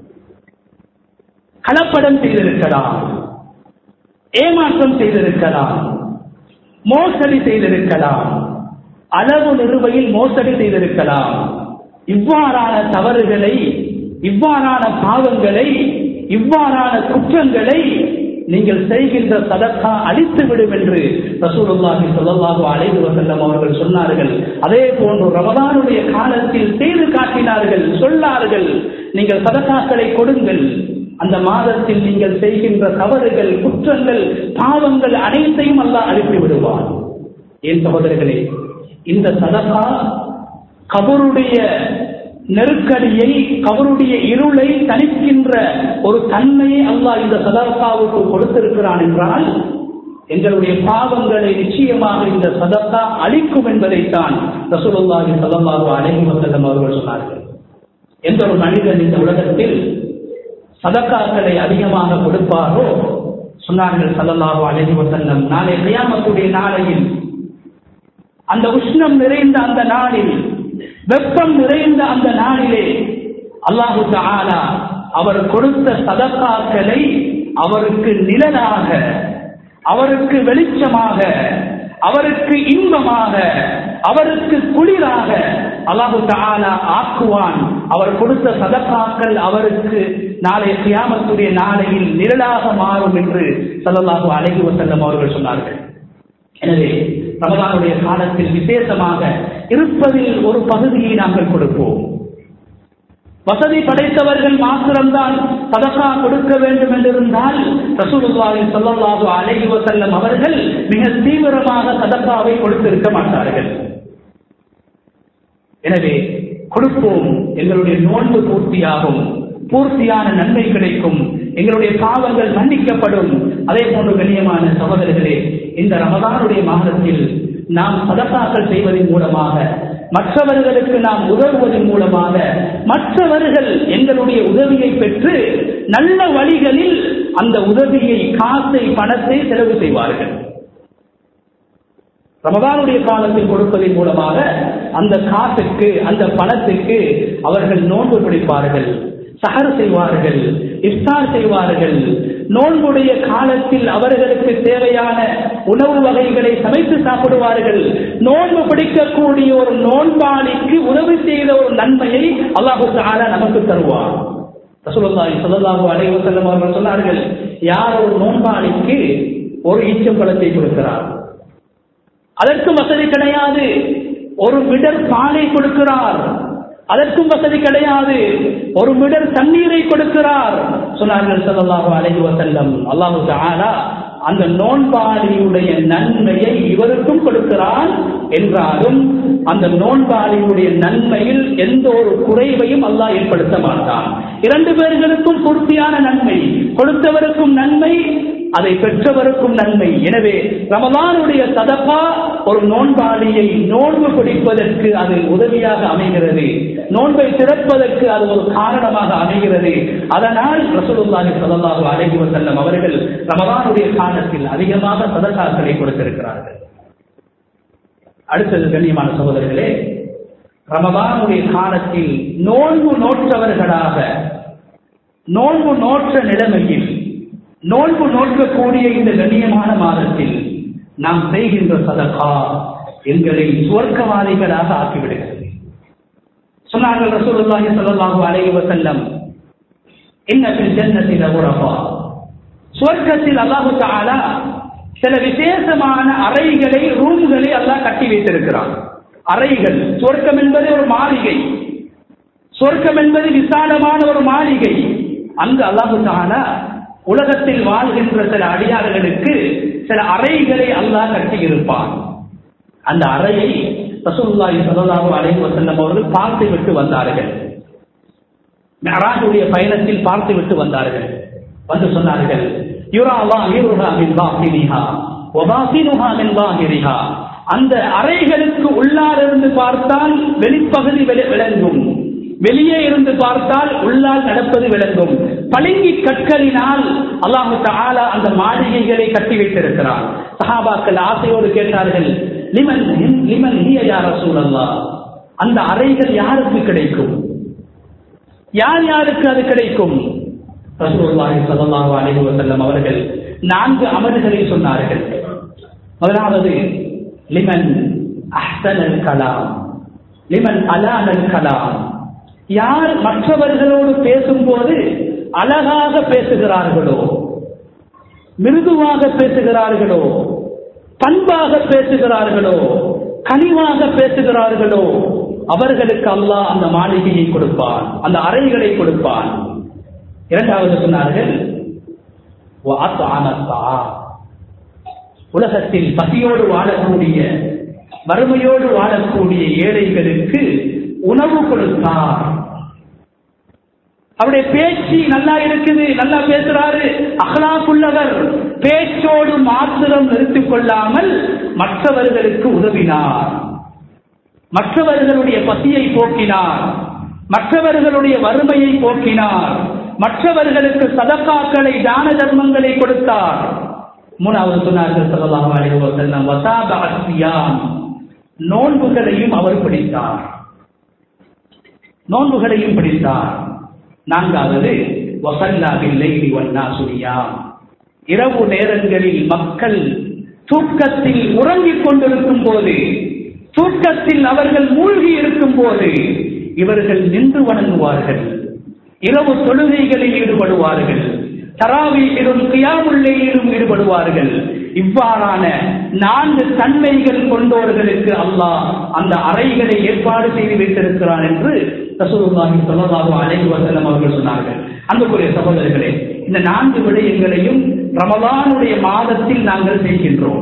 Speaker 1: கலப்படம் செய்திருக்கலாம் ஏமாற்றம் செய்திருக்கலாம் மோசடி செய்திருக்கலாம் அளவு நிறுவையில் மோசடி செய்திருக்கலாம் இவ்வாறான தவறுகளை இவ்வாறான பாவங்களை இவ்வாறான குற்றங்களை நீங்கள் செய்கின்ற சதக்கா அழித்து விடும் என்று ரசூலுல்லாஹி ஸல்லல்லாஹு அலைஹி வஸல்லம் அவர்கள் சொன்னார்கள் அதே போன்று ரமதானுடைய காலத்தில் செய்து காட்டினார்கள் சொன்னார்கள் நீங்கள் சதக்காக்களை கொடுங்கள் அந்த மாதத்தில் நீங்கள் செய்கின்ற தவறுகள் குற்றங்கள் பாவங்கள் அனைத்தையும் அல்லாஹ் அழித்து விடுவார் ஏன் சகோதரர்களே இந்த சதக்கா கபருடைய நெருக்கடியை அவருடைய இருளை தணிக்கின்ற ஒரு தன்மையை அல்லாஹ் இந்த சதர்காவுக்கு கொடுத்திருக்கிறான் என்றால் எங்களுடைய பாவங்களை நிச்சயமாக இந்த சதக்கா அழிக்கும் என்பதைத்தான் ரசூலுல்லாஹி ஸல்லல்லாஹு அலைஹி வஸல்லம் அவர்கள் சொன்னார்கள் எந்த ஒரு மனிதன் இந்த உலகத்தில் சதக்காக்களை அதிகமாக கொடுப்பாரோ சொன்னார்கள் ஸல்லல்லாஹு அலைஹி வஸல்லம் நாளை கியாமத்துடைய நாளையில் அந்த உஷ்ணம் நிறைந்த அந்த நாளில் வெப்பம் நிறைந்த அந்த நாளிலே அல்லாஹு தஆலா அவர் கொடுத்த சதக்காக்களை அவருக்கு நிழலாக அவருக்கு வெளிச்சமாக அவருக்கு இன்பமாக அவருக்கு குளிராக அல்லாஹு தஆலா ஆக்குவான் அவர் கொடுத்த சதக்காக்கள் அவருக்கு நாளை கியாமத்துடைய நாளையில் நிழலாக மாறும் என்று ஸல்லல்லாஹு அலைஹி வஸல்லம் அவர்கள் சொன்னார்கள் எனவே ரமதானுடைய காலத்தில் விசேஷமாக இருப்பதில் ஒரு பகுதியை நாங்கள் கொடுப்போம் வசதி படைத்தவர்கள் மாத்திரம்தான் சதகா கொடுக்க வேண்டும் என்றிருந்தால் ரசூலுல்லாஹி ஸல்லல்லாஹு அலைஹி வஸல்லம் அவர்கள் மிக தீவிரமாக சதகாவை கொடுத்திருக்க மாட்டார்கள் எனவே கொடுப்போம் எங்களுடைய நோன்பு பூர்த்தியாகும் பூர்த்தியான நன்மை கிடைக்கும் எங்களுடைய பாவங்கள் மன்னிக்கப்படும் அதே போன்று கண்ணியமான சகோதரர்களே இந்த ரமதானுடைய மாதத்தில் நாம் சதகாக்கள் செய்வதன் மூலமாக மற்றவர்களுக்கு நாம் உதவுவதன் மூலமாக மற்றவர்கள் எங்களுடைய உதவியை பெற்று நல்ல வழிகளில் அந்த உதவியை காசை பணத்தை செலவு செய்வார்கள் ரமதானுடைய காலத்தில் கொடுப்பதன் மூலமாக அந்த காசுக்கு அந்த பணத்துக்கு அவர்கள் நோன்பு பிடிப்பார்கள் சஹர் செய்வார்கள் இஃப்தார் செய்வார்கள் நோன்புடைய காலத்தில் அவர்களுக்கு தேவையான உணவு வகைகளை சமைத்து சாப்பிடுவார்கள் நோன்பு பிடிக்கக்கூடிய ஒரு நோன்பாளிக்கு உதவி செய்த ஒரு நன்மையை அல்லாஹு தாலா நமக்கு தருவார் ரசூலுல்லாஹி ஸல்லல்லாஹு அலைஹி வஸல்லம் அவர்கள் சொன்னார்கள் யார் ஒரு நோன்பாளிக்கு ஒரு ஈச்சம்பழத்தை கொடுக்கிறார் அதற்கும் வசதி கிடையாது ஒரு மிடர் பாலை கொடுக்கிறார் அதற்கும் வசதி கிடையாது ஒரு மிடர் தண்ணீரை கொடுக்கிறார் சொன்னார்கள் ஸல்லல்லாஹு அலைஹி வஸல்லம் அல்லாஹு தஆலா அந்த நோன்பாளியுடைய நன்மையை இவருக்கும் கொடுக்கிறான் என்றாலும் அந்த நோன்பாளியுடைய நன்மையில் எந்த ஒரு குறைவையும் அல்லாஹ் ஏற்படுத்த மாட்டான் இரண்டு பேர்களுக்கும் பூர்த்தியான நன்மை கொடுத்தவருக்கும் நன்மை அதை பெற்றவருக்கும் நன்மை எனவே ரமலானுடைய சதப்பா ஒரு நோன்பாளியை நோன்பு பிடிப்பதற்கு அது உதவியாக அமைகிறது நோன்பை திறப்பதற்கு அது ஒரு காரணமாக அமைகிறது அதனால் ரசூலுல்லாஹி ஸல்லல்லாஹு அலைஹி வஸல்லம் அவர்கள் ரமலானுடைய காலத்தில் அதிகமாக சதகாக்களை கொடுத்திருக்கிறார்கள் அடுத்தது கண்ணியமான சகோதரர்களே ரமலானுடைய காலத்தில் நோன்பு நோற்றவர்களாக நோன்பு நோற்ற நிலைமையில் நோன்பு நோக்கக்கூடிய இந்த கண்ணியமான மாதத்தில் நாம் செய்கின்ற சதகா எங்களை சுவர்க்கவாதிகளாக ஆக்கிவிடுகிறது சொன்னார்கள் ரசூலுல்லாஹி ஸல்லல்லாஹு அலைஹி வஸல்லம் இன்ன ஃபில் ஜன்னதி லகுரஃபா சுவர்க்கத்தில் அல்லாஹு தஆலா சில விசேஷமான அறைகளை ரூம்களை அல்லாஹ் கட்டி வைத்திருக்கிறான் அறைகள் சுவர்க்கம் என்பது ஒரு மாளிகை சொர்க்கம் என்பது விசாலமான ஒரு மாளிகை அங்கு அல்லாஹு தஆலா உலகத்தில் வாழ்கின்ற சில அடியார்களுக்கு சில அறைகளை அல்லாஹ் கட்டி இருப்பான் அந்த அறையை ரசூலுல்லாஹி ஸல்லல்லாஹு அலைஹி வஸல்லம் அவர்கள் பார்த்து விட்டு வந்தார்கள் மெஹராஜுடைய பயணத்தில் பார்த்து விட்டு வந்தார்கள் வந்து சொன்னார்கள் யுரா லாஹிருஹா மின் பாத்தினிஹா வ பாத்தினுஹா மின் லாஹிரிஹா அந்த அறைகளுக்கு உள்ளாரிருந்து பார்த்தால் வெளிப்பகுதி விளங்கும் வெளியே இருந்து பார்த்தால் உள்ளால் நடப்பது விளங்கும் பளிங்கி கற்களினால் அல்லாஹு தஆலா அந்த மாளிகைகளை கட்டி வைத்திருக்கிறார் சஹாபாக்கள் ஆசையோடு கேட்டார்கள் லிமன் லிமன் ஹிய யா ரசூலல்லாஹ் அந்த அறைகள் யாருக்கு கிடைக்கும் யார் யாருக்கு அது கிடைக்கும் ரசூலுல்லாஹி ஸல்லல்லாஹு அலைஹி வஸல்லம் அவர்கள் நான்கு அமல்களை சொன்னார்கள் முதலாவது லிமன் அஹ்சனல் கலாம் லிமன் அலானல் கலாம் யார் மற்றவர்களோடு பேசும்போது அழகாக பேசுகிறார்களோ மிருதுவாக பேசுகிறார்களோ பண்பாக பேசுகிறார்களோ கனிவாக பேசுகிறார்களோ அவர்களுக்கு அல்லாஹ் அந்த மாளிகையை கொடுப்பான் அந்த அறைகளை கொடுப்பான் இரண்டாவது சொன்னார்கள் உலகத்தில் பசியோடு வாழக்கூடிய வறுமையோடு வாழக்கூடிய ஏழைகளுக்கு உணவு கொடுத்தார் அவருடைய பேச்சு நல்லா இருக்குது நல்லா பேசுறாரு அகலாக்குள்ளவர் பேச்சோடு மாத்திரம் நிறுத்திக் கொள்ளாமல் மற்றவர்களுக்கு உதவினார் மற்றவர்களுடைய பசியை போக்கினார் மற்றவர்களுடைய வறுமையை போக்கினார் மற்றவர்களுக்கு சதக்காக்களை தான தர்மங்களை கொடுத்தார் மூணாவது சொன்னார்கள் சொல்லலாம் அலைவசல்லம் வசாபாசியாம் நோன்புகளையும் அவர் பிடித்தார் நோன்புகளையும் பிடித்தார் நான்காவது வசல்லாவில்லை வண்ணா சுரியாம் இரவு நேரங்களில் மக்கள் தூக்கத்தில் உறங்கிக் கொண்டிருக்கும் போது தூக்கத்தில் அவர்கள் மூழ்கி இருக்கும் போது இவர்கள் நின்று வணங்குவார்கள் இரவு தொழுகைகளில் ஈடுபடுவார்கள் தராவியிலும் கியாமுள்ளையிலும் ஈடுபடுவார்கள் இவ்வாறான நான்கு தன்மைகள் கொண்டவர்களுக்கு அல்லாஹ் அந்த அறைகளை ஏற்பாடு செய்து வைத்திருக்கிறான் என்று ரசூலுல்லாஹி ஸல்லல்லாஹு அலைஹி வஸல்லம் அவர்கள் சொன்னார்கள் அன்புக்குரிய சகோதரர்களே இந்த நான்கு விடயங்களையும் ரமலானுடைய மாதத்தில் நாங்கள் செய்கின்றோம்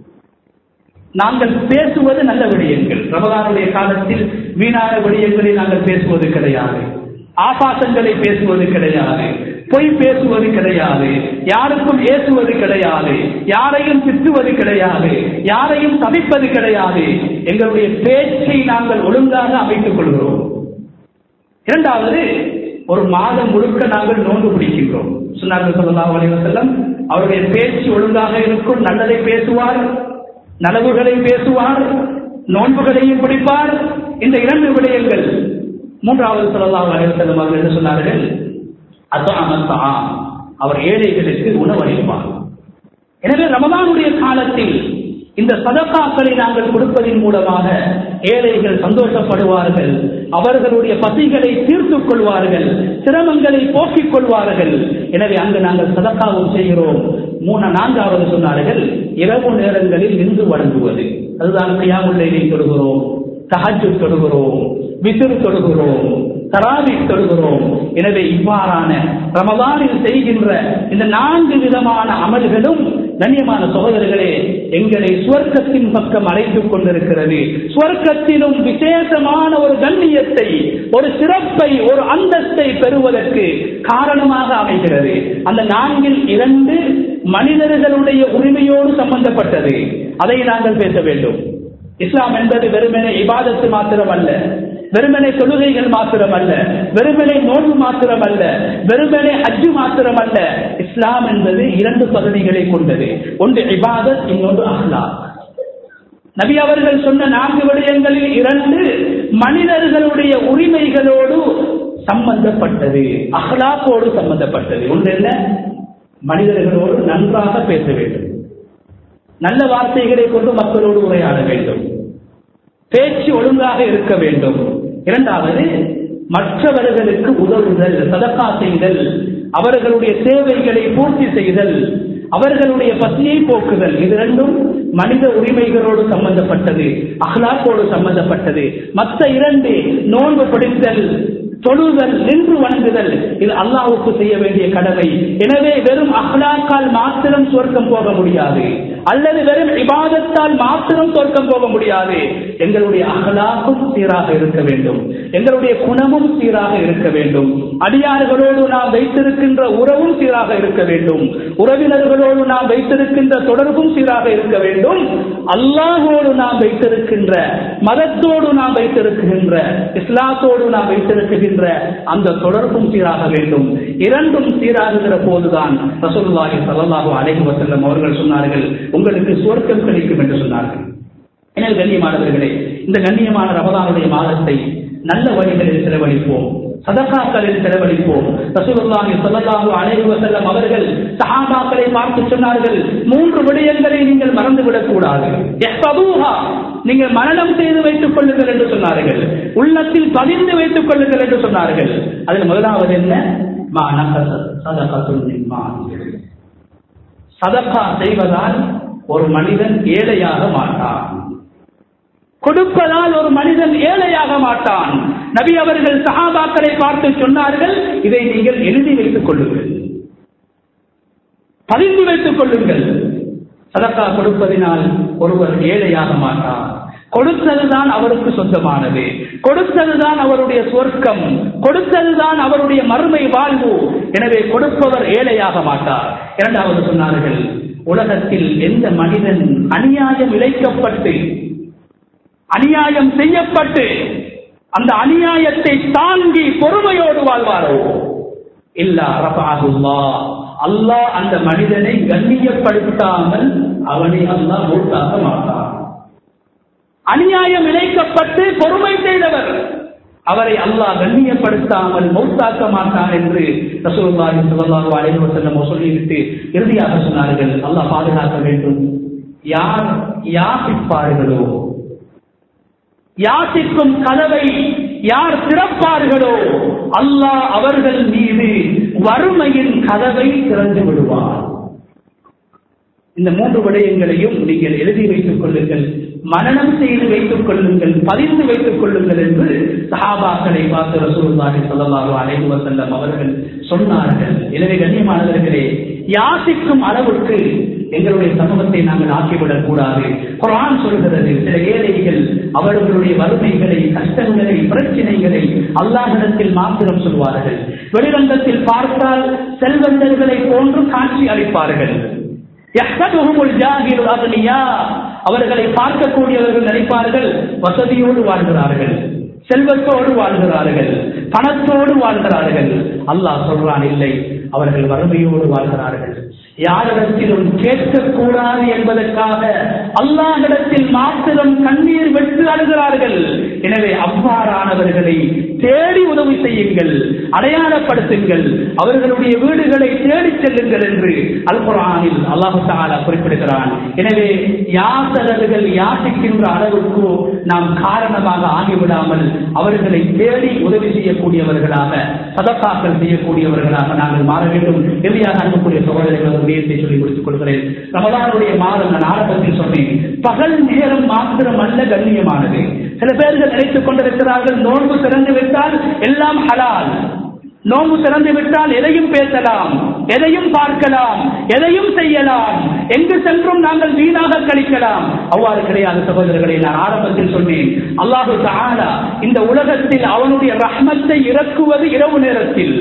Speaker 1: நாங்கள் பேசுவது நல்ல விடயங்கள் ரமலானுடைய காலத்தில் வீணான விடயங்களை நாங்கள் பேசுவது கிடையாது ஆபாசங்களை பேசுவது கிடையாது பொய் பேசுவது கிடையாது யாருக்கும் ஏசுவது கிடையாது யாரையும் திட்டுவது கிடையாது யாரையும் தவிப்பது கிடையாது எங்களுடைய பேச்சை நாங்கள் ஒழுங்காக அமைத்துக் கொள்கிறோம் இரண்டாவது ஒரு மாதம் முழுக்க நாங்கள் நோன்பு பிடிக்கின்றோம் சொன்னார்கள் சொல்லலாம் வலைவசல்லம் அவருடைய பேச்சு ஒழுங்காக இருக்கும் நல்லதை பேசுவார் நலவுகளை பேசுவார் நோன்புகளையும் பிடிப்பார் இந்த இரண்டு விடயங்கள் மூன்றாவது சொல்லலாம் வலைவசல்லம் அவர்கள் என்ன சொன்னார்கள் அசாமத்தா அவர் ஏழைகளுக்கு உணவளிப்பார் எனவே ரமதானுடைய காலத்தில் இந்த சதக்காக்களை நாங்கள் கொடுப்பதன் மூலமாக ஏழைகள் சந்தோஷப்படுவார்கள் அவர்களுடைய பசிகளை தீர்த்துக் கொள்வார்கள் சிரமங்களை போக்கிக் கொள்வார்கள் எனவே அங்கு நாங்கள் சதக்காவும் செய்கிறோம் மூணு நான்காவது சொன்னார்கள் இரவு நேரங்களில் நின்று வழங்குவது அதுதான் கையாமுல்லை தொடுகிறோம் தஹஜு தொடுகிறோம் விசிறு தொடுகிறோம் தராவி தொடுகிறோம் எனவே இவ்வாறான ரமதானில் செய்கின்ற இந்த நான்கு விதமான அமல்களும் கண்ணியமான சகோதரர்களே எங்களை சுவர்க்கத்தின் பக்கம் அழைத்துக் கொண்டிருக்கிறது சுவர்க்கத்திலும் விசேஷமான ஒரு கண்ணியத்தை ஒரு சிறப்பை ஒரு அந்தஸ்தை பெறுவதற்கு காரணமாக அமைகிறது அந்த நான்கில் இரண்டு மனிதர்களுடைய உரிமையோடு சம்பந்தப்பட்டது அதை நாங்கள் பேச வேண்டும் இஸ்லாம் என்பது வெறுமனே இபாதத்து மாத்திரம் அல்ல வெறுமனை தொழுகைகள் மாத்திரம் அல்ல வெறுமனை நோன்பு மாத்திரம் அல்ல வெறுமனை அஜு மாத்திரம் அல்ல இஸ்லாம் என்பது இரண்டு பகுதிகளை கொண்டது ஒன்று இபாதத் இன்னொன்று அஹ்லா நபி அவர்கள் சொன்ன நான்கு விடயங்களில் இரண்டு மனிதர்களுடைய உரிமைகளோடு சம்பந்தப்பட்டது அஹ்லாக்கோடு சம்பந்தப்பட்டது ஒன்று என்ன மனிதர்களோடு நன்றாக பேச வேண்டும் நல்ல வார்த்தைகளை கொண்டு மக்களோடு உரையாட வேண்டும் பேச்சு ஒழுங்காக இருக்க வேண்டும் இரண்டாவது மற்றவர்களுக்கு உதவுதல் சதக்கா செய்தல் அவர்களுடைய தேவைகளை பூர்த்தி செய்தல் அவர்களுடைய பசியை போக்குதல் இது ரெண்டும் மனித உரிமைகளோடு சம்பந்தப்பட்டது அஹ்லாக்கோடு சம்பந்தப்பட்டது மற்ற இரண்டு நோன்பு படித்தல் தொழுதல் நின்று வணங்குதல் இது அல்லாவுக்கு செய்ய வேண்டிய கடமை எனவே வெறும் அஹ்லாக்கால் மாத்திரம் சொர்க்கம் போக முடியாது அல்லது வெறும் இபாதத்தால் மாத்திரம் சொர்க்கம் போக முடியாது எங்களுடைய அகலாக்கும் சீராக இருக்க வேண்டும் எங்களுடைய குணமும் சீராக இருக்க வேண்டும் அடியார்களோடு நாம் வைத்திருக்கின்ற உறவும் சீராக இருக்க வேண்டும் உறவினர்களோடு நாம் வைத்திருக்கின்ற தொடர்பும் சீராக இருக்க வேண்டும் அல்லாஹோடு நாம் வைத்திருக்கின்ற மதத்தோடு நாம் வைத்திருக்கின்ற இஸ்லாத்தோடு நாம் வைத்திருக்கின்ற அந்த தொடர்பும் சீராக வேண்டும் இரண்டும் சீராகுகிற போதுதான் ரசூலுல்லாஹி ஸல்லல்லாஹு அலைஹி வஸல்லம் அவர்கள் சொன்னார்கள் உங்களுக்கு சுவர்க்கம் கிடைக்கும் என்று சொன்னார்கள் எனவே கண்ணியமானவர்களே இந்த கண்ணியமான ரமதானுடைய மாதத்தை நல்ல வழிகளில் செலவழிப்போம் சதகாக்களில் செலவழிப்போம் ரசூலுல்லாஹி ஸல்லல்லாஹு அலைஹி வஸல்லம் அவர்கள் சஹாபாக்களை பார்த்து சொன்னார்கள் மூன்று விடயங்களை நீங்கள் மறந்துவிடக் கூடாது இஹ்ஃபதுஹா நீங்கள் மரணம் செய்து வைத்துக் கொள்ளுங்கள் என்று சொன்னார்கள் உள்ளத்தில் பதிந்து வைத்துக் கொள்ளுங்கள் என்று சொன்னார்கள் அதில் முதலாவது என்ன மா நகசத் சதகத்துன் மின் மால். சதகா செய்வதால் ஒரு மனிதன் ஏழையாக மாட்டான் கொடுப்பதால் ஒரு மனிதன் ஏழையாக மாட்டான் நபி அவர்கள் சஹாபாக்களை பார்த்து சொன்னார்கள் இதை நீங்கள் எழுதி வைத்துக் கொள்ளுங்கள் பதிந்து வைத்துக் கொள்ளுங்கள் சதக்கா கொடுப்பதினால் ஒருவர் ஏழையாக மாட்டார் கொடுத்ததுதான் அவருக்கு சொந்தமானது கொடுத்ததுதான் அவருடைய சொர்க்கம் கொடுத்ததுதான் அவருடைய மறுமை வாழ்வு எனவே கொடுப்பவர் ஏழையாக மாட்டார் இரண்டாவது சொன்னார்கள் உலகத்தில் எந்த மனிதன் அநியாயம் இழைக்கப்பட்டு அநியாயம் செய்யப்பட்டு அந்த அநியாயத்தை தாங்கி பொறுமையோடு வாழ்வாரோ இல்லா ரபாகுல்லா அல்லாஹ் அந்த மனிதனை கண்ணியப்படுத்தாமல் அவனை அல்லாஹ் மூட்டாக்க மாட்டான் அநியாயம் இழைக்கப்பட்டு பொறுமை செய்தவர் அவரை அல்லாஹ் கண்ணியப்படுத்தாமல் மௌத்தாக்க மாட்டான் என்று ரசூலுல்லாஹி ஸல்லல்லாஹு அலைஹி வஸல்லம் சொல்லிவிட்டு இறுதியாக சொன்னார்கள் அல்லாஹ் பாதுகாக்க வேண்டும் யார் யாசிப்பார்களோ யாசிக்கும் கதவை யார் திறப்பார்களோ அல்லாஹ் அவர்கள் மீது வறுமையின் கதவை திறந்து விடுவார் இந்த மூன்று விடயங்களையும் நீங்கள் எழுதி வைத்துக் கொள்ளுங்கள் மனநம் செய்து வைத்துக் கொள்ளுங்கள் பதிந்து வைத்துக் கொள்ளுங்கள் என்று சஹாபாக்களை பார்த்து ரசூலுல்லாஹி ஸல்லல்லாஹு அலைஹி வஸல்லம் அவர்கள் சொன்னார்கள் எனவே கண்ணியமானவர்களே யாசிக்கும் அளவுக்கு எங்களுடைய சமூகத்தை நாங்கள் ஆக்கிவிடக் கூடாது குரான் சொல்கிறது சில ஏழைகள் அவர்களுடைய வறுமைகளை கஷ்டங்களை பிரச்சனைகளை அல்லாஹிடத்தில் மாத்திரம் சொல்வார்கள் வெளிரங்கத்தில் பார்த்தால் செல்வந்தர்களை போன்று காட்சி அளிப்பார்கள் அவர்களை பார்க்கக்கூடியவர்கள் நினைப்பார்கள் வசதியோடு வாழ்கிறார்கள் செல்வத்தோடு வாழ்கிறார்கள் பணத்தோடு வாழ்கிறார்கள் அல்லாஹ் சொல்றான் இல்லை அவர்கள் வறுமையோடு வாழ்கிறார்கள் யாரிடத்திலும் கேட்கக்கூடாது என்பதற்காக அல்லாஹிடத்தில் மாத்திரம் கண்ணீர் வெட்டு அழுகிறார்கள் எனவே அவ்வாறானவர்களை தேடி உதவி செய்யுங்கள் அடையாளப்படுத்துங்கள் அவர்களுடைய வீடுகளை தேடி செல்லுங்கள் என்று அல் குரானில் அல்லாஹு தாலா குறிப்பிடுகிறான் எனவே யாசகர்கள் யாசிக்கின்ற அளவுக்கு நாம் காரணமாக ஆகிவிடாமல் அவர்களை தேடி உதவி செய்யக்கூடியவர்களாக சதக்காக்கள் செய்யக்கூடியவர்களாக நாங்கள் மாற வேண்டும் இறுதியாக அன்புக்குரிய சகோதரர்கள் விடயத்தை சொல்லி முடித்துக் கொள்கிறேன் ரமதானுடைய மாதம் நான் ஆரம்பத்தில் சொன்னேன் பகல் நேரம் மாத்திரம் அல்ல கண்ணியமானது சில பேர்கள் நினைத்துக் கொண்டிருக்கிறார்கள் நோன்பு திறந்து விட்டால் எல்லாம் ஹலால் நோன்பு திறந்து விட்டால் எதையும் பேசலாம் எதையும் பார்க்கலாம் எதையும் செய்யலாம் எங்கு சென்றும் நாங்கள் வீணாக கழிக்கலாம் அவ்வாறு கிடையாது சகோதரர்களை நான் ஆரம்பத்தில் சொன்னேன் அல்லாஹு தாலா இந்த உலகத்தில் அவனுடைய ரஹ்மத்தை இறக்குவது இரவு நேரத்தில்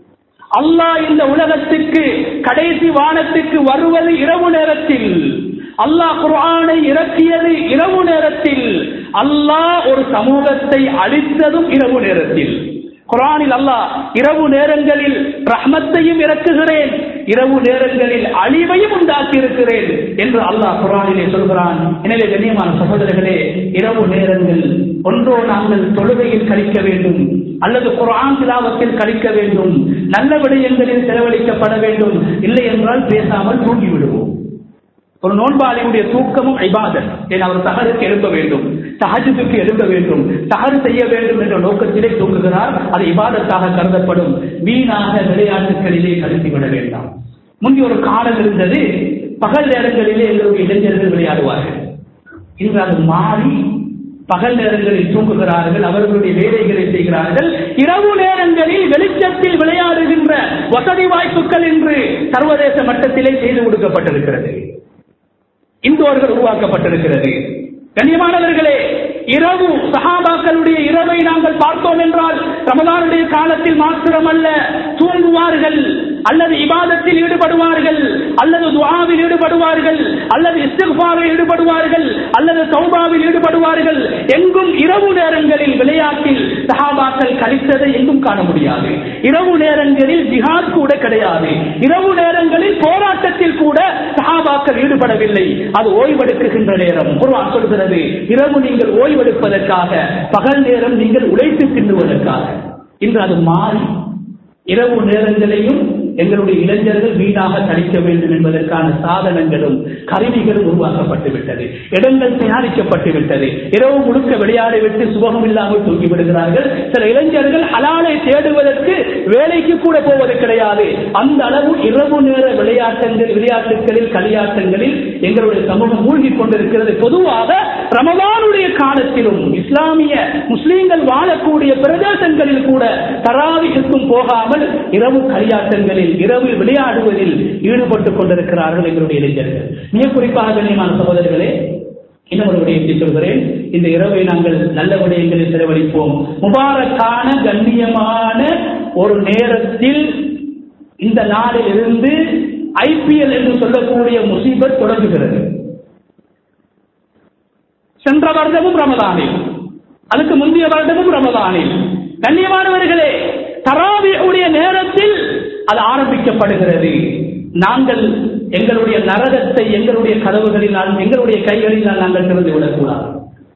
Speaker 1: அல்லாஹ் இந்த உலகத்துக்கு கடைசி வானத்துக்கு வருவது இரவு நேரத்தில் அல்லாஹ் குர்ஆனை இறக்கியது இரவு நேரத்தில் அல்லாஹ் ஒரு சமூகத்தை அழித்ததும் இரவு நேரத்தில் குரானில் அல்லாஹ் இரவு நேரங்களில் ரஹ்மத்தையும் இறக்குகிறேன் இரவு நேரங்களில் அழிவையும் உண்டாக்கி இருக்கிறேன் என்று அல்லாஹ் குரானிலே சொல்கிறான் எனவே கண்ணியமான சகோதரர்களே இரவு நேரங்கள் ஒன்றோ நாங்கள் தொழுகையில் கழிக்க வேண்டும் அல்லது குரான் திலாவத்தில் கழிக்க வேண்டும் நல்ல விடயங்களில் செலவழிக்கப்பட வேண்டும் இல்லை என்றால் பேசாமல் தூங்கி விடுவோம் ஒரு நோன்பாளியுடைய தூக்கமும் ஐபாதத் ஏன் அவர் தகருக்கு எழுப்ப வேண்டும் தகஜத்துக்கு எழுப்ப வேண்டும் தகரு செய்ய வேண்டும் என்ற நோக்கத்திலே தூங்குகிறார் அது இபாதத்தாக கருதப்படும் வீணாக விளையாட்டுகளிலே கருத்தி விட வேண்டாம் முந்தைய ஒரு காலம் இருந்தது பகல் நேரங்களிலே எங்களுடைய இளைஞர்கள் விளையாடுவார்கள் இன்று அது மாறி பகல் நேரங்களில் தூங்குகிறார்கள் அவர்களுடைய வேலைகளை செய்கிறார்கள் இரவு நேரங்களில் வெளிச்சத்தில் விளையாடுகின்ற வசதி வாய்ப்புகள் என்று சர்வதேச மட்டத்திலே செய்து கொடுக்கப்பட்டிருக்கிறது இந்தோர்கள் உருவாக்கப்பட்டிருக்கிறது கண்ணியமானவர்களே இரவு சஹாபாக்களுடைய இரவை நாங்கள் பார்த்தோம் என்றால் ரமதானுடைய காலத்தில் மாத்திரமல்ல தூங்குவார்கள் அல்லது இபாதத்தில் ஈடுபடுவார்கள் அல்லது துவாவில் ஈடுபடுவார்கள் அல்லது இஸ்திஃபாரில் ஈடுபடுவார்கள் அல்லது சௌபாவில் ஈடுபடுவார்கள் எங்கும் இரவு நேரங்களில் விளையாட்டில் சஹாபாக்கள் கழித்ததை எங்கும் காண முடியாது இரவு நேரங்களில் ஜிஹாத் கூட கிடையாது இரவு நேரங்களில் போராட்டத்தில் கூட சஹாபாக்கள் ஈடுபடவில்லை அது ஓய்வெடுக்குகின்ற நேரம் குர்ஆன் சொல்கிறது இரவு நீங்கள் ஓய்வெடுப்பதற்காக பகல் நேரம் நீங்கள் உழைத்து தின்னுவதற்காக இன்று அது மாறி இரவு நேரங்களையும் எங்களுடைய இளைஞர்கள் வீணாக கழிக்க வேண்டும் என்பதற்கான சாதனங்களும் கருவிகளும் உருவாக்கப்பட்டு விட்டது இடங்கள் தயாரிக்கப்பட்டு விட்டது இரவு முழுக்க விளையாடிவிட்டு சுபகம் இல்லாமல் தூங்கி விடுகிறார்கள் சில இளைஞர்கள் ஹலாலை தேடுவதற்கு வேலைக்கு கூட போவது கிடையாது அந்த அளவு இரவு நேர விளையாட்டங்கள் விளையாட்டுகளில் களியாட்டங்களில் எங்களுடைய சமூகம் மூழ்கி கொண்டிருக்கிறது பொதுவாக ரமதானுடைய காலத்திலும் இஸ்லாமிய முஸ்லீம்கள் வாழக்கூடிய பிரதேசங்களில் கூட தராவிக்கும் போகாமல் இரவு களியாட்டங்களில் இரவு விளையாடுவதில் ஈடுபட்டுக் கொண்டிருக்கிறார்கள் எங்களுடைய இளைஞர்கள் மிக குறிப்பாக கண்ணியமான சகோதரர்களே இன்னும் ஒரு விடயத்தை சொல்கிறேன் இந்த இரவை நாங்கள் நல்ல விடயங்களில் செலவழிப்போம் முபாரக்கான கண்ணியமான ஒரு நேரத்தில் இந்த நாளில் இருந்து ஐபிஎல் என்று சொல்லக்கூடிய முசீபத் தொடங்குகிறது சென்ற வருடமும் ரமதானில் அதுக்கு முந்தைய வருடமும் ரமதானில் கண்ணியமானவர்களே தராவியுடைய நேரத்தில் அது ஆரம்பிக்கப்படுகிறது நாங்கள் எங்களுடைய நரகத்தை எங்களுடைய கதவுகளினால் எங்களுடைய கைகளினால் நாங்கள் திறந்து விடக்கூடாது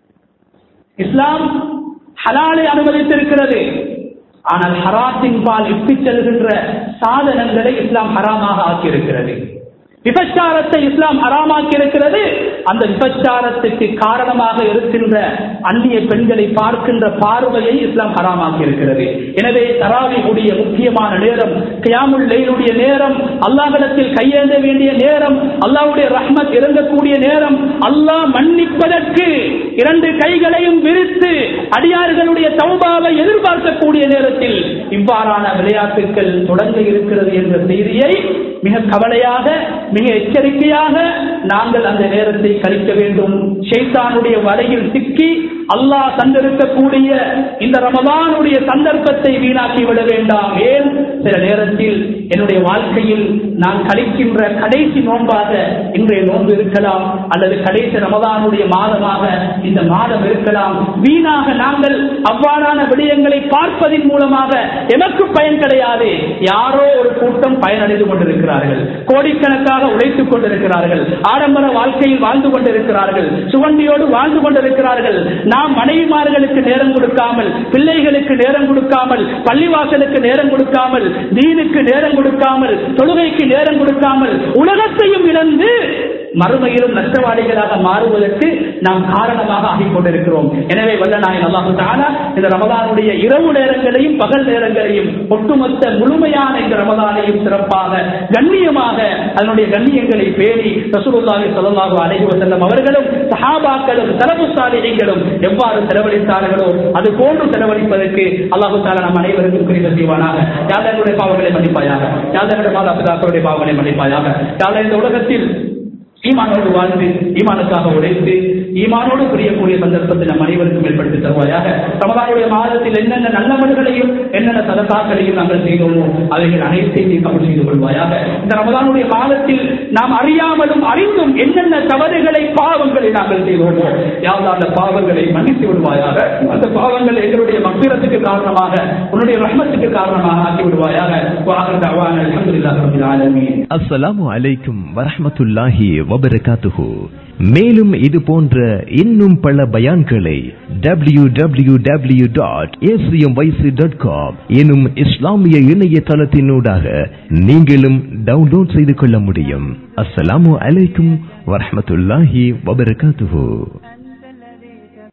Speaker 1: இஸ்லாம் ஹலாலை அனுமதித்திருக்கிறது ஆனால் ஹராத்தின் பால் இட்டுச் செல்கின்ற சாதனங்களை இஸ்லாம் ஹராமாக ஆக்கியிருக்கிறது விபச்சாரத்தை இஸ்லாம் ஹராமாக்கி இருக்கிறது அந்த விபச்சாரத்துக்கு காரணமாக இருக்கின்ற அந்நிய பெண்களை பார்க்கின்ற பார்வையை இஸ்லாம் ஹராமாக்கி இருக்கிறது எனவே தராவியுடைய முக்கியமான நேரம் கியாமுல் லைலுடைய நேரம் அல்லாஹிடத்தில் கையேந்த வேண்டிய நேரம் அல்லாஹ்வுடைய ரஹ்மத் இறங்கக்கூடிய நேரம் அல்லாஹ் மன்னிப்பதற்கு இரண்டு கைகளையும் விரித்து அடியார்களுடைய தௌபாவை எதிர்பார்க்கக்கூடிய நேரத்தில் இவ்வாறான விளையாட்டுகள் தொடங்க இருக்கிறது என்ற செய்தியை மிக கவலையாக மிக எச்சரிக்கையாக நாங்கள் அந்த நேரத்தை கழிக்க வேண்டும் ஷைத்தானுடைய வலையில் சிக்கி அல்லாஹ் தந்திருக்கக்கூடிய இந்த ரமதானுடைய சந்தர்ப்பத்தை வீணாக்கி விட வேண்டாம் ஏன் சில நேரத்தில் என்னுடைய வாழ்க்கையில் நான் கழிக்கின்ற கடைசி நோன்பாக இன்றைய நோன்பு இருக்கலாம் அல்லது கடைசி ரமதானுடைய மாதமாக இந்த மாதம் இருக்கலாம் வீணாக நாங்கள் அவ்வாறான விடயங்களை பார்ப்பதின் மூலமாக எமக்கு பயன் கிடையாது யாரோ ஒரு கூட்டம் பயனடைந்து கொண்டிருக்கிறார்கள் கோடிக்கணக்காக உழைத்துக் கொண்டிருக்கிறார்கள் ஆடம்பர வாழ்க்கையில் வாழ்ந்து கொண்டிருக்கிறார்கள் சுவண்டியோடு வாழ்ந்து கொண்டிருக்கிறார்கள் நாம் மனைவிமார்களுக்கு நேரம் கொடுக்காமல் பிள்ளைகளுக்கு நேரம் கொடுக்காமல் பள்ளிவாசலுக்கு நேரம் கொடுக்காமல் தீனுக்கு நேரம் கொடுக்காமல் தொழுகைக்கு நேரம் கொடுக்காமல் உலகத்தையும் இழந்து மறுமையிலும் நஷ்டவாளிகளாக மாறுவதற்கு நாம் காரணமாக ஆகிக் கொண்டிருக்கிறோம் எனவே வல்ல நாயன் அல்லாஹு தாலா இந்த ரமதானுடைய இரவு நேரங்களையும் பகல் நேரங்களையும் ஒட்டுமொத்த முழுமையான இந்த ரமதானையும் சிறப்பாக கண்ணியமாக அதனுடைய கண்ணியங்களை பேணி ரசூலுல்லாஹி ஸல்லல்லாஹு அலைஹி வஸல்லம் அவர்களும் சஹாபாக்களும் தலபு சாலிஹீங்களும் எவ்வாறு செலவழித்தார்களோ அது போன்று செலவழிப்பதற்கு அல்லாஹு தாலா நம் அனைவருக்கும் கிருபை செய்வானாக யாதனுடைய பாவங்களை மன்னிப்பாயாக யாதனுடைய மாதா பிதாக்களுடைய பாவங்களை மன்னிப்பாயாக யாத இந்த உலகத்தில் ஈமானோடு வாழ்ந்து ஈமானுக்காக உழைத்து ஈமானோடு புரியக்கூடிய சந்தர்ப்பத்தை நம் அனைவருக்கும் ஏற்படுத்தி தருவாயாக ரமதானுடைய மாதத்தில் என்னென்ன நல்லவர்களையும் என்னென்ன சதகாக்களையும் நாங்கள் செய்தோமோ அவைகள் அனைத்தையும் நீ கமல் செய்து கொள்வாயாக இந்த ரமதானுடைய மாதத்தில் நாம் அறியாமலும் அறிந்தும் என்னென்ன தவறுகளை பாவங்களை நாங்கள் செய்தோமோ யாவது அந்த பாவங்களை மன்னித்து விடுவாயாக அந்த பாவங்கள் எங்களுடைய மக்கிரத்துக்கு காரணமாக உன்னுடைய ரஹ்மத்துக்கு காரணமாக ஆக்கி விடுவாயாக வாகன அவான அல்ஹம்துலில்லாஹி ரப்பில் ஆலமீன்
Speaker 2: அஸ்ஸலாமு அலைக்கும் வரஹ்மத்துல்லாஹி வபரகாத்துஹு மேலும் இது போன்ற இன்னும் பல பயான்களை W W W dot dot com எனும் இஸ்லாமிய இணையதளத்தினூடாக நீங்களும் டவுன்லோட் செய்து கொள்ள முடியும் அஸ்ஸலாமு அலைக்கும் வரஹ்மத்துல்லாஹி வபரகாத்துஹு